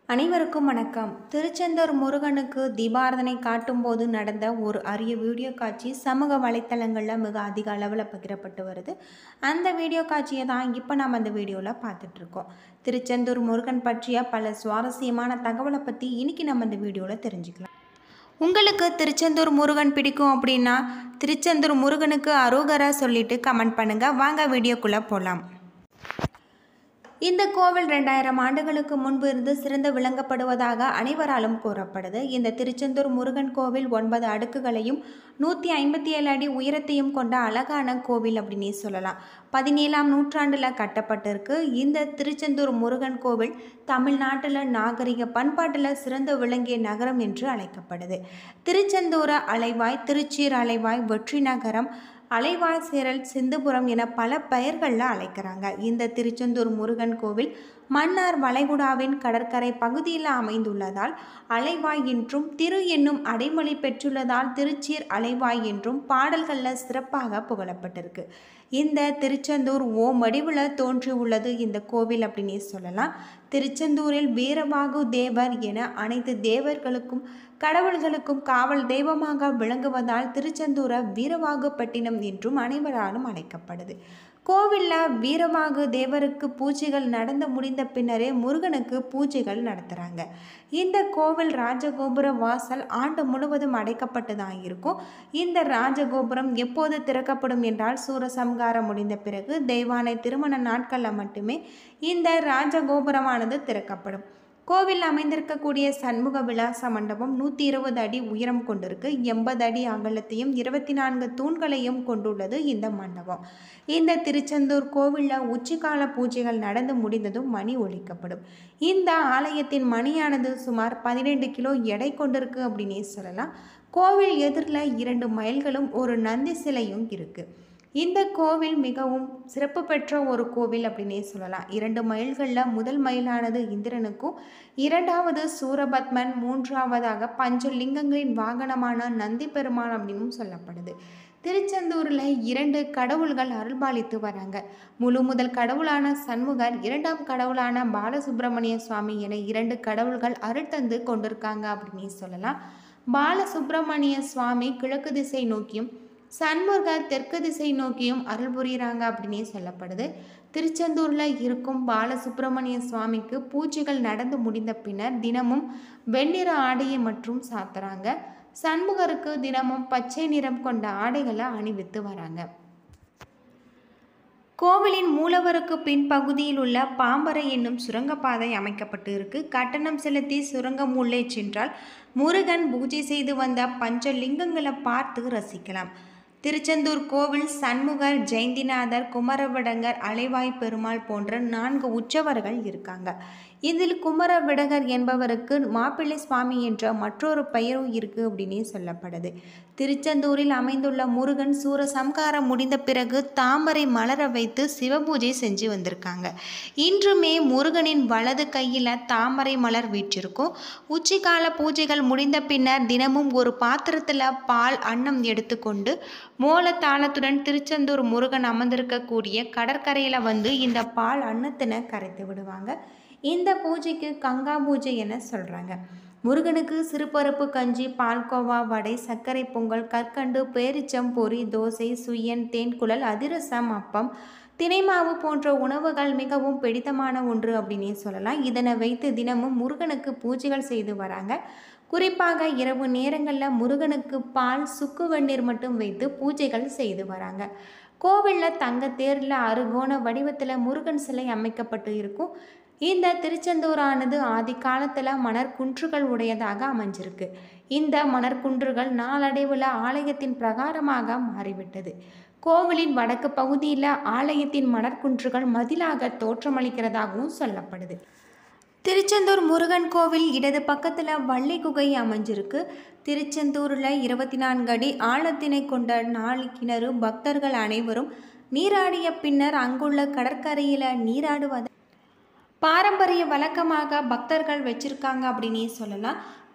அனைவருக்கும் வணக்கம் திருச்செந்தூர் முருகனுக்கு தீபாரதனை காட்டும்போது நடந்த ஒரு அரிய வீடியோ காட்சி சமூக வலைத்தளங்களில் மிக அதிக அளவில் பகிரப்பட்டு வருது அந்த வீடியோ காட்சியை தான் இப்போ நாம் அந்த வீடியோவில் பார்த்துட்ருக்கோம் திருச்செந்தூர் முருகன் பற்றிய பல சுவாரஸ்யமான தகவலை பற்றி இன்னைக்கு நம்ம இந்த வீடியோவில் தெரிஞ்சுக்கலாம் உங்களுக்கு திருச்செந்தூர் முருகன் பிடிக்கும் அப்படின்னா திருச்செந்தூர் முருகனுக்கு அரோகரா சொல்லிட்டு கமெண்ட் பண்ணுங்கள் வாங்க வீடியோக்குள்ளே போகலாம் இந்த கோவில் ரெண்டாயிரம் ஆண்டுகளுக்கு முன்பு இருந்து சிறந்து விளங்கப்படுவதாக அனைவராலும் கூறப்படுது இந்த திருச்செந்தூர் முருகன் கோவில் ஒன்பது அடுக்குகளையும் நூற்றி ஐம்பத்தி ஏழு அடி உயரத்தையும் கொண்ட அழகான கோவில் அப்படின்னே சொல்லலாம் பதினேழாம் நூற்றாண்டில் கட்டப்பட்டிருக்கு இந்த திருச்செந்தூர் முருகன் கோவில் தமிழ்நாட்டில் நாகரிக பண்பாட்டில் சிறந்து விளங்கிய நகரம் என்று அழைக்கப்படுது திருச்செந்தூர அலைவாய் திருச்சீர் அலைவாய் வெற்றி நகரம் அலைவாய் சேரல் சிந்துபுரம் என பல பெயர்களில் அழைக்கிறாங்க இந்த திருச்செந்தூர் முருகன் கோவில் மன்னார் வளைகுடாவின் கடற்கரை பகுதியில் அமைந்துள்ளதால் அலைவாய் என்றும் திரு என்னும் அடைமொழி பெற்றுள்ளதால் திருச்சீர் அலைவாய் என்றும் பாடல்களில் சிறப்பாக புகழப்பட்டிருக்கு இந்த திருச்செந்தூர் ஓம் வடிவில் தோன்றியுள்ளது இந்த கோவில் அப்படின்னே சொல்லலாம் திருச்செந்தூரில் வீரபாகு தேவர் என அனைத்து தேவர்களுக்கும் கடவுள்களுக்கும் காவல் தெய்வமாக விளங்குவதால் திருச்செந்தூர வீரவாகுப்பட்டினம் என்றும் அனைவராலும் அழைக்கப்படுது கோவிலில் வீரவாகு தேவருக்கு பூஜைகள் நடந்து முடிந்த பின்னரே முருகனுக்கு பூஜைகள் நடத்துகிறாங்க இந்த கோவில் ராஜகோபுர வாசல் ஆண்டு முழுவதும் அடைக்கப்பட்டு தான் இருக்கும் இந்த ராஜகோபுரம் எப்போது திறக்கப்படும் என்றால் சூரசம்காரம் முடிந்த பிறகு தெய்வானை திருமண நாட்களில் மட்டுமே இந்த ராஜகோபுரமானது திறக்கப்படும் கோவில் அமைந்திருக்கக்கூடிய சண்முக விலாச மண்டபம் நூற்றி இருபது அடி உயரம் கொண்டிருக்கு எண்பது அடி அகலத்தையும் இருபத்தி நான்கு தூண்களையும் கொண்டுள்ளது இந்த மண்டபம் இந்த திருச்செந்தூர் கோவிலில் உச்சிக்கால பூஜைகள் நடந்து முடிந்ததும் மணி ஒலிக்கப்படும் இந்த ஆலயத்தின் மணியானது சுமார் பதினெண்டு கிலோ எடை கொண்டிருக்கு அப்படின்னே சொல்லலாம் கோவில் எதிரில் இரண்டு மைல்களும் ஒரு நந்தி சிலையும் இருக்குது இந்த கோவில் மிகவும் சிறப்பு பெற்ற ஒரு கோவில் அப்படின்னே சொல்லலாம் இரண்டு மயில்களில் முதல் மயிலானது இந்திரனுக்கும் இரண்டாவது சூரபத்மன் மூன்றாவதாக பஞ்சலிங்கங்களின் வாகனமான நந்தி பெருமான் அப்படின்னும் சொல்லப்படுது திருச்செந்தூரில் இரண்டு கடவுள்கள் அருள்பாலித்து வராங்க முழு முதல் கடவுளான சண்முகர் இரண்டாம் கடவுளான பாலசுப்பிரமணிய சுவாமி என இரண்டு கடவுள்கள் அருள் தந்து கொண்டிருக்காங்க அப்படின்னு சொல்லலாம் பாலசுப்பிரமணிய சுவாமி கிழக்கு திசை நோக்கியும் சண்முகர் தெற்கு திசை நோக்கியும் அருள் புரியுறாங்க அப்படின்னே சொல்லப்படுது திருச்செந்தூரில் இருக்கும் பாலசுப்பிரமணிய சுவாமிக்கு பூஜைகள் நடந்து முடிந்த பின்னர் தினமும் வெண்ணிற ஆடையை மற்றும் சாத்துறாங்க சண்முகருக்கு தினமும் பச்சை நிறம் கொண்ட ஆடைகளை அணிவித்து வராங்க கோவிலின் மூலவருக்கு பின்பகுதியில் உள்ள பாம்பரை என்னும் சுரங்கப்பாதை அமைக்கப்பட்டு இருக்கு கட்டணம் செலுத்தி சுரங்கம் உள்ளே சென்றால் முருகன் பூஜை செய்து வந்த பஞ்சலிங்கங்களை பார்த்து ரசிக்கலாம் திருச்செந்தூர் கோவில் சண்முகர் ஜெயந்திநாதர் குமரவிடங்கர் அலைவாய் பெருமாள் போன்ற நான்கு உற்சவர்கள் இருக்காங்க இதில் குமரவிடகர் என்பவருக்கு மாப்பிள்ளை சுவாமி என்ற மற்றொரு பெயரும் இருக்குது அப்படின்னே சொல்லப்படுது திருச்செந்தூரில் அமைந்துள்ள முருகன் சூரசம்காரம் முடிந்த பிறகு தாமரை மலர வைத்து சிவபூஜை செஞ்சு வந்திருக்காங்க இன்றுமே முருகனின் வலது கையில் தாமரை மலர் வீற்றிருக்கும் உச்சிக்கால பூஜைகள் முடிந்த பின்னர் தினமும் ஒரு பாத்திரத்தில் பால் அன்னம் எடுத்துக்கொண்டு மோல தாளத்துடன் திருச்செந்தூர் முருகன் அமர்ந்திருக்கக்கூடிய கடற்கரையில் வந்து இந்த பால் அன்னத்தினை கரைத்து விடுவாங்க இந்த பூஜைக்கு கங்கா பூஜை என சொல்கிறாங்க முருகனுக்கு சிறுபருப்பு கஞ்சி பால்கோவா வடை சர்க்கரை பொங்கல் கற்கண்டு பேரிச்சம் பொரி தோசை சுயன் தேன்குழல் அதிரசம் அப்பம் தினைமாவு போன்ற உணவுகள் மிகவும் பிடித்தமான ஒன்று அப்படின்னே சொல்லலாம் இதனை வைத்து தினமும் முருகனுக்கு பூஜைகள் செய்து வராங்க குறிப்பாக இரவு நேரங்களில் முருகனுக்கு பால் சுக்கு வெந்நீர் மட்டும் வைத்து பூஜைகள் செய்து வராங்க கோவிலில் தங்க தேரில் அருகோண வடிவத்தில் முருகன் சிலை அமைக்கப்பட்டு இருக்கும் இந்த திருச்செந்தூரானது ஆதி காலத்தில் மணற்குன்றுகள் உடையதாக அமைஞ்சிருக்கு இந்த மணற்குன்றுகள் நாளடைவில் ஆலயத்தின் பிரகாரமாக மாறிவிட்டது கோவிலின் வடக்கு பகுதியில் ஆலயத்தின் மணற்குன்றுகள் மதிலாக தோற்றமளிக்கிறதாகவும் சொல்லப்படுது திருச்செந்தூர் முருகன் கோவில் இடது பக்கத்தில் வள்ளி குகை அமைஞ்சிருக்கு திருச்செந்தூரில் இருபத்தி நான்கு அடி ஆழத்தினை கொண்ட நாலு கிணறு பக்தர்கள் அனைவரும் நீராடிய பின்னர் அங்குள்ள கடற்கரையில் நீராடுவதை பாரம்பரிய வழக்கமாக பக்தர்கள் வச்சிருக்காங்க அப்படின்னே சொல்லலாம்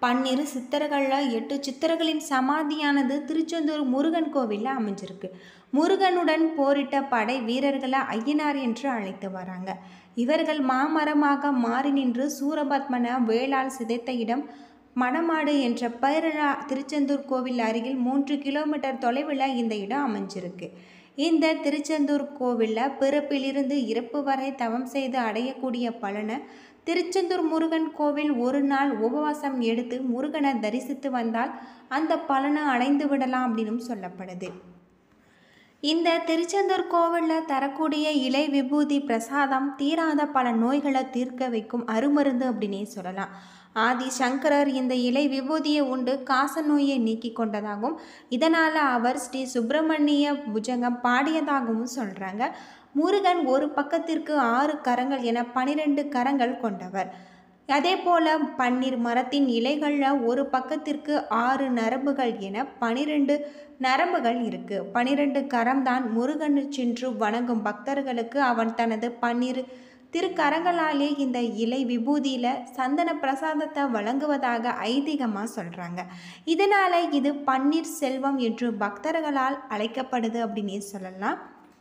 பன்னிரு சித்தர்களில் எட்டு சித்தர்களின் சமாதியானது திருச்செந்தூர் முருகன் கோவிலில் அமைஞ்சிருக்கு முருகனுடன் போரிட்ட படை வீரர்களை ஐயனார் என்று அழைத்து வராங்க இவர்கள் மாமரமாக மாறி நின்று சூரபத்மன வேளால் சிதைத்த இடம் மணமாடு என்ற பெயரிழா திருச்செந்தூர் கோவில் அருகில் மூன்று கிலோமீட்டர் தொலைவில் இந்த இடம் அமைஞ்சிருக்கு இந்த திருச்செந்தூர் கோவிலில் பிறப்பிலிருந்து இறப்பு வரை தவம் செய்து அடையக்கூடிய பலனை திருச்செந்தூர் முருகன் கோவில் ஒரு நாள் உபவாசம் எடுத்து முருகனை தரிசித்து வந்தால் அந்த பலனை அடைந்து விடலாம் அப்படின்னு சொல்லப்படுது இந்த திருச்செந்தூர் கோவிலில் தரக்கூடிய இலை விபூதி பிரசாதம் தீராத பல நோய்களை தீர்க்க வைக்கும் அருமருந்து அப்படின்னே சொல்லலாம் ஆதி சங்கரர் இந்த இலை விபூதியை உண்டு காச நோயை நீக்கி கொண்டதாகவும் இதனால் அவர் ஸ்ரீ சுப்பிரமணிய புஜங்கம் பாடியதாகவும் சொல்கிறாங்க முருகன் ஒரு பக்கத்திற்கு ஆறு கரங்கள் என பனிரெண்டு கரங்கள் கொண்டவர் அதே போல பன்னீர் மரத்தின் இலைகளில் ஒரு பக்கத்திற்கு ஆறு நரம்புகள் என பனிரெண்டு நரம்புகள் இருக்கு பனிரெண்டு கரம்தான் முருகன் சென்று வணங்கும் பக்தர்களுக்கு அவன் தனது பன்னீர் திருக்கரங்களாலே இந்த இலை விபூதியில் சந்தன பிரசாதத்தை வழங்குவதாக ஐதீகமாக சொல்கிறாங்க இதனால் இது பன்னீர் செல்வம் என்று பக்தர்களால் அழைக்கப்படுது அப்படின்னே சொல்லலாம்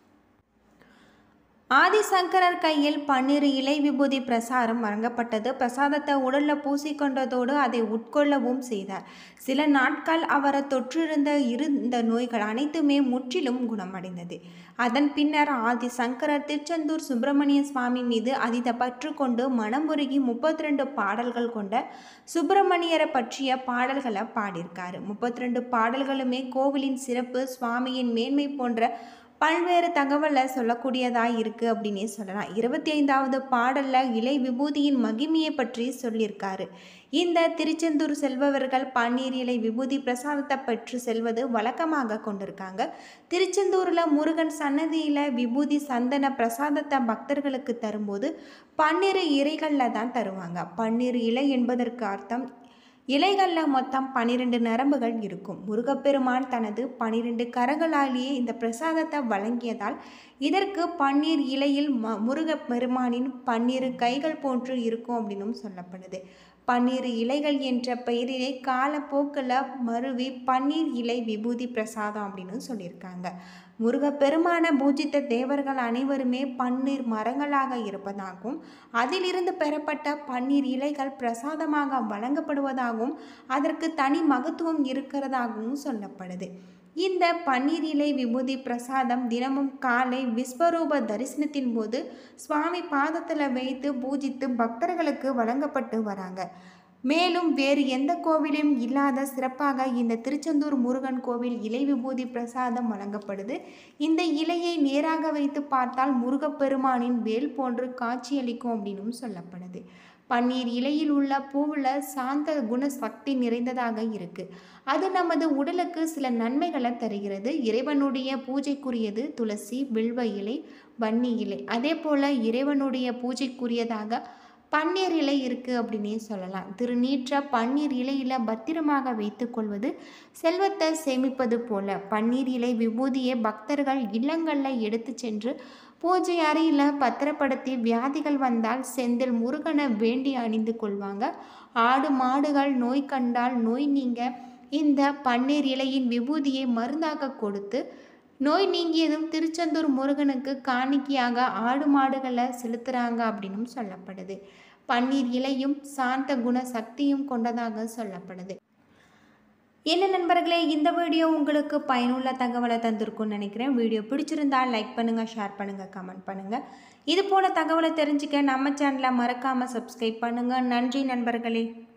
ஆதிசங்கரர் கையில் பன்னிரு இலை விபூதி பிரசாரம் வழங்கப்பட்டது பிரசாதத்தை உடலில் பூசிக்கொண்டதோடு அதை உட்கொள்ளவும் செய்தார் சில நாட்கள் அவரை தொற்றிருந்த இருந்த நோய்கள் அனைத்துமே முற்றிலும் குணமடைந்தது அதன் பின்னர் ஆதிசங்கரர் திருச்செந்தூர் சுப்பிரமணிய சுவாமி மீது அதீத பற்று கொண்டு மனமுருகி முப்பத்தி ரெண்டு பாடல்கள் கொண்ட சுப்பிரமணியரை பற்றிய பாடல்களை பாடியிருக்காரு முப்பத்தி ரெண்டு பாடல்களுமே கோவிலின் சிறப்பு சுவாமியின் மேன்மை போன்ற பல்வேறு தகவலை சொல்லக்கூடியதாக இருக்குது அப்படின்னே சொல்லலாம் இருபத்தி ஐந்தாவது பாடலில் இலை விபூதியின் மகிமையை பற்றி சொல்லியிருக்காரு இந்த திருச்செந்தூர் செல்பவர்கள் பன்னீர் இலை விபூதி பிரசாதத்தை பெற்று செல்வது வழக்கமாக கொண்டிருக்காங்க திருச்செந்தூரில் முருகன் சன்னதியில் விபூதி சந்தன பிரசாதத்தை பக்தர்களுக்கு தரும்போது பன்னிரு இலைகளில் தான் தருவாங்க பன்னீர் இலை என்பதற்கு அர்த்தம் இலைகளில் மொத்தம் பன்னிரெண்டு நரம்புகள் இருக்கும் முருகப்பெருமான் தனது பன்னிரெண்டு கரங்களாலேயே இந்த பிரசாதத்தை வழங்கியதால் இதற்கு பன்னீர் இலையில் ம முருகப்பெருமானின் பன்னிரு கைகள் போன்று இருக்கும் அப்படின்னும் சொல்லப்படுது பன்னீர் இலைகள் என்ற பெயரிலே காலப்போக்கில் மருவி பன்னீர் இலை விபூதி பிரசாதம் அப்படின்னு சொல்லியிருக்காங்க முருகப்பெருமான பூஜித்த தேவர்கள் அனைவருமே பன்னீர் மரங்களாக இருப்பதாகவும் அதிலிருந்து பெறப்பட்ட பன்னீர் இலைகள் பிரசாதமாக வழங்கப்படுவதாகவும் அதற்கு தனி மகத்துவம் இருக்கிறதாகவும் சொல்லப்படுது இந்த பன்னீர் இலை விபூதி பிரசாதம் தினமும் காலை விஸ்வரூப தரிசனத்தின் போது சுவாமி பாதத்தில் வைத்து பூஜித்து பக்தர்களுக்கு வழங்கப்பட்டு வராங்க மேலும் வேறு எந்த கோவிலும் இல்லாத சிறப்பாக இந்த திருச்செந்தூர் முருகன் கோவில் இலை விபூதி பிரசாதம் வழங்கப்படுது இந்த இலையை நேராக வைத்து பார்த்தால் முருகப்பெருமானின் வேல் போன்று காட்சியளிக்கும் அப்படின்னும் சொல்லப்படுது பன்னீர் இலையில் உள்ள பூவில் சாந்த குண சக்தி நிறைந்ததாக இருக்கு அது நமது உடலுக்கு சில நன்மைகளை தருகிறது இறைவனுடைய பூஜைக்குரியது துளசி வில்வ இலை வன்னி இலை அதே போல் இறைவனுடைய பூஜைக்குரியதாக பன்னீர் இலை இருக்குது அப்படின்னே சொல்லலாம் திருநீற்ற பன்னீர் இலையில் பத்திரமாக வைத்துக்கொள்வது செல்வத்தை சேமிப்பது போல பன்னீர் இலை விபூதியை பக்தர்கள் இல்லங்களில் எடுத்து சென்று பூஜை அறையில் பத்திரப்படுத்தி வியாதிகள் வந்தால் செந்தில் முருகனை வேண்டி அணிந்து கொள்வாங்க ஆடு மாடுகள் நோய் கண்டால் நோய் நீங்க இந்த பன்னீர் இலையின் விபூதியை மருந்தாக கொடுத்து நோய் நீங்கியதும் திருச்செந்தூர் முருகனுக்கு காணிக்கையாக ஆடு மாடுகளை செலுத்துகிறாங்க அப்படின்னும் சொல்லப்படுது பன்னீர் இலையும் சாந்த குண சக்தியும் கொண்டதாக சொல்லப்படுது என்ன நண்பர்களே இந்த வீடியோ உங்களுக்கு பயனுள்ள தகவலை தந்திருக்கும்னு நினைக்கிறேன் வீடியோ பிடிச்சிருந்தா லைக் பண்ணுங்கள் ஷேர் பண்ணுங்கள் கமெண்ட் பண்ணுங்கள் இது போல தகவலை தெரிஞ்சுக்க நம்ம சேனலை மறக்காமல் சப்ஸ்கிரைப் பண்ணுங்கள் நன்றி நண்பர்களே